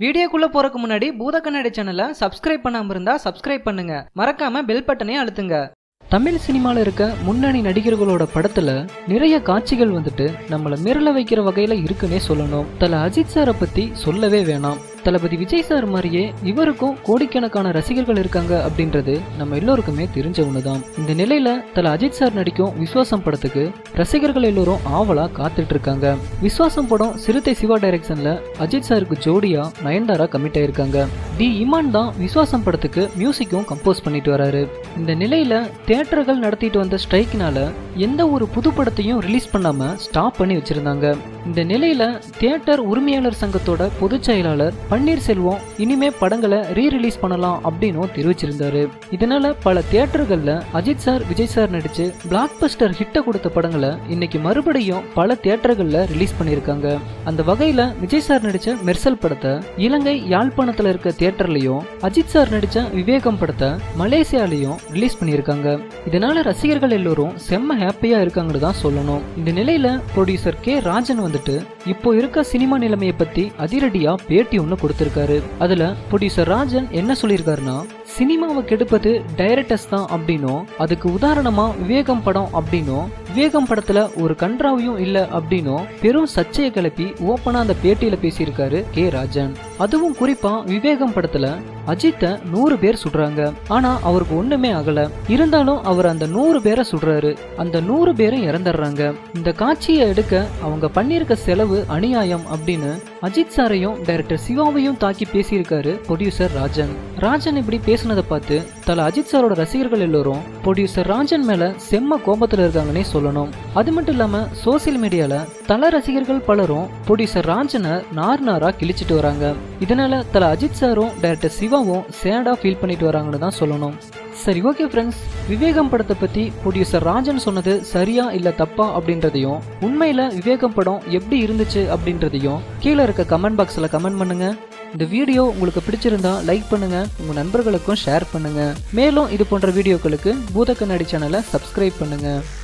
வீடியோக்குள்ள போறதுக்கு முன்னாடி பூத கண்ணாடி சேனலை சப்ஸ்கிரைப் பண்ணாம இருந்தா சப்ஸ்கிரைப் பண்ணுங்க மறக்காம பெல் பட்டனையும் அழுத்துங்க தமிழ் சினிமால இருக்க முன்னணி நடிகர்களோட படத்துல நிறைய காட்சிகள் வந்துட்டு நம்மள மிரள வைக்கிற வகையில இருக்குன்னே சொல்லணும் தல அஜித் சாரை பத்தி சொல்லவே வேணாம் தளபதி விஜய் சார் மாதிரியே இவருக்கும் கோடிக்கணக்கான ரசிகர்கள் இருக்காங்க அப்படின்றது நம்ம எல்லோருக்குமே தெரிஞ்ச ஒண்ணுதான் இந்த நிலையில தல அஜித் சார் நடிக்கும் விஸ்வாசம் படத்துக்கு ரசிகர்கள் எல்லோரும் ஆவலா காத்துட்டு இருக்காங்க விஸ்வாசம் படம் சிறுத்தை சிவா டைரக்ஷன்ல அஜித் சாருக்கு ஜோடியா நயன்தாரா கமிட் ஆயிருக்காங்க டி இமான் தான் விஸ்வாசம் படத்துக்கு மியூசிக்கும் கம்போஸ் பண்ணிட்டு வராரு இந்த நிலையில தியேட்டர்கள் நடத்திட்டு வந்த ஸ்ட்ரைக்னால எந்த ஒரு புது படத்தையும் ரிலீஸ் பண்ணாம ஸ்டாப் பண்ணி வச்சிருந்தாங்க இந்த நிலையில தியேட்டர் உரிமையாளர் சங்கத்தோட பொதுச் செயலாளர் பன்னீர்செல்வம் இனிமே படங்களை ரீ ரிலீஸ் பண்ணலாம் அப்படின்னும் தெரிவிச்சிருந்தாரு இதனால பல தியேட்டர்கள்ல அஜித் சார் விஜய் சார் நடிச்சு பிளாக் பஸ்டர் ஹிட்ட கொடுத்த படங்களை இன்னைக்கு மறுபடியும் பல தியேட்டர்கள்ல ரிலீஸ் பண்ணியிருக்காங்க அந்த வகையில விஜய் சார் நடிச்ச மெர்சல் படத்தை இலங்கை யாழ்ப்பாணத்துல இருக்க தியேட்டர்லயும் அஜித் சார் நடிச்ச விவேகம் படத்தை மலேசியாலையும் ரிலீஸ் பண்ணியிருக்காங்க இதனால ரசிகர்கள் எல்லோரும் செம்ம ஹாப்பியா இருக்காங்கன்னு தான் சொல்லணும் இந்த நிலையில ப்ரொடியூசர் கே ராஜன் வந்துட்டு இப்போ இருக்க சினிமா நிலைமையை பத்தி அதிரடியா பேட்டி ஒன்று கொடுத்திருக்காரு அதுல ப்ரொடியூசர் ராஜன் என்ன சொல்லியிருக்காருன்னா சினிமாவை கெடுப்பது டைரக்டர்ஸ் தான் அப்படின்னும் அதுக்கு உதாரணமா விவேகம் படம் அப்படின்னும் விவேகம் படத்துல ஒரு கன்றாவையும் இல்ல அப்படின்னும் பெரும் சர்ச்சையை கிளப்பி ஓப்பனா அந்த பேட்டியில பேசியிருக்காரு கே ராஜன் அதுவும் குறிப்பா விவேகம் படத்துல அஜித்தை நூறு பேர் சுடுறாங்க ஆனா அவருக்கு ஒண்ணுமே ஆகல இருந்தாலும் அவர் அந்த நூறு பேரை சுடுறாரு அந்த நூறு பேரும் இறந்துடுறாங்க இந்த காட்சியை எடுக்க அவங்க பண்ணியிருக்க செலவு அநியாயம் அப்படின்னு அஜித் சாரையும் டைரக்டர் சிவாவையும் தாக்கி பேசியிருக்காரு ப்ரொடியூசர் ராஜன் ராஜன் இப்படி பேசுனதை பார்த்து தல அஜித் சாரோட ரசிகர்கள் எல்லோரும் ப்ரொடியூசர் ராஜன் மேல செம்ம கோபத்துல இருக்காங்கன்னே சொல்லணும் அது மட்டும் இல்லாம சோசியல் மீடியால தல ரசிகர்கள் பலரும் ப்ரொடியூசர் ராஜனை நார் நாரா கிழிச்சிட்டு வராங்க இதனால தல அஜித் சாரும் டைரக்டர் சிவாவும் சேடா ஃபீல் பண்ணிட்டு வராங்கன்னு தான் சொல்லணும் சரி ஓகே ஃப்ரெண்ட்ஸ் விவேகம் படத்தை பத்தி ப்ரொடியூசர் ராஜன் சொன்னது சரியா இல்ல தப்பா அப்படின்றதையும் உண்மையில விவேகம் படம் எப்படி இருந்துச்சு அப்படின்றதையும் கீழே இருக்க கமெண்ட் பாக்ஸ்ல கமெண்ட் பண்ணுங்க இந்த வீடியோ உங்களுக்கு பிடிச்சிருந்தா லைக் பண்ணுங்க உங்க நண்பர்களுக்கும் ஷேர் பண்ணுங்க மேலும் இது போன்ற வீடியோக்களுக்கு பூத கண்ணாடி சேனலை சப்ஸ்கிரைப் பண்ணுங்க